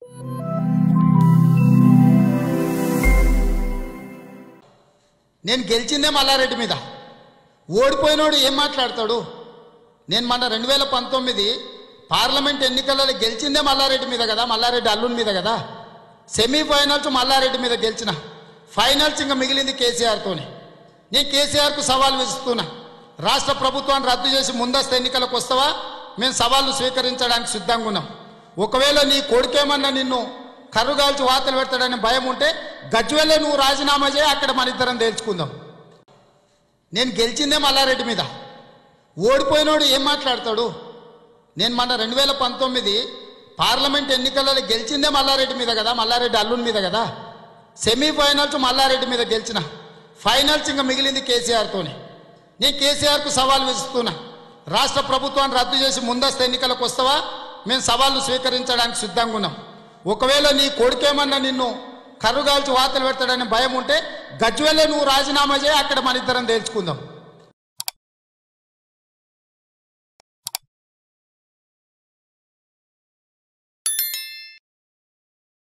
నేను గెలిచిందే మల్లారెడ్డి మీద ఓడిపోయినోడు ఏం మాట్లాడతాడు నేను మన రెండు వేల పంతొమ్మిది పార్లమెంట్ ఎన్నికలలో గెలిచిందే మల్లారెడ్డి మీద కదా మల్లారెడ్డి అల్లుని మీద కదా సెమీఫైనల్స్ మల్లారెడ్డి మీద గెలిచిన ఫైనల్స్ ఇంకా మిగిలింది కేసీఆర్తోని నేను కేసీఆర్కు సవాల్ విసుస్తున్నా రాష్ట్ర ప్రభుత్వాన్ని రద్దు చేసి ముందస్తు ఎన్నికలకు వస్తావా మేము సవాళ్ళు స్వీకరించడానికి సిద్ధంగా ఉన్నాం ఒకవేళ నీ కొడుకేమన్నా నిన్ను కర్రుగాల్చి వార్తలు పెడతాడని భయం ఉంటే గజ్వెల్లో నువ్వు రాజీనామా చేయి అక్కడ మన ఇద్దరం తేల్చుకుందాం నేను గెలిచిందే మల్లారెడ్డి మీద ఓడిపోయినోడు ఏం మాట్లాడతాడు నేను మన రెండు వేల పంతొమ్మిది పార్లమెంట్ ఎన్నికలలో గెలిచిందే మల్లారెడ్డి మీద కదా మల్లారెడ్డి అల్లుని మీద కదా సెమీఫైనల్స్ మల్లారెడ్డి మీద గెలిచిన ఫైనల్స్ ఇంకా మిగిలింది కేసీఆర్తోని నేను కేసీఆర్కు సవాల్ విసుస్తున్నా రాష్ట్ర ప్రభుత్వాన్ని రద్దు చేసి ముందస్తు ఎన్నికలకు వస్తావా మేము సవాళ్ళు స్వీకరించడానికి సిద్ధంగా ఉన్నాం ఒకవేళ నీ కొడుకేమన్నా నిన్ను కర్రుగాల్చి వార్తలు పెడతాడని భయం ఉంటే గజ్వెల్లో నువ్వు రాజీనామా చేయి అక్కడ మన ఇద్దరం తేల్చుకుందాం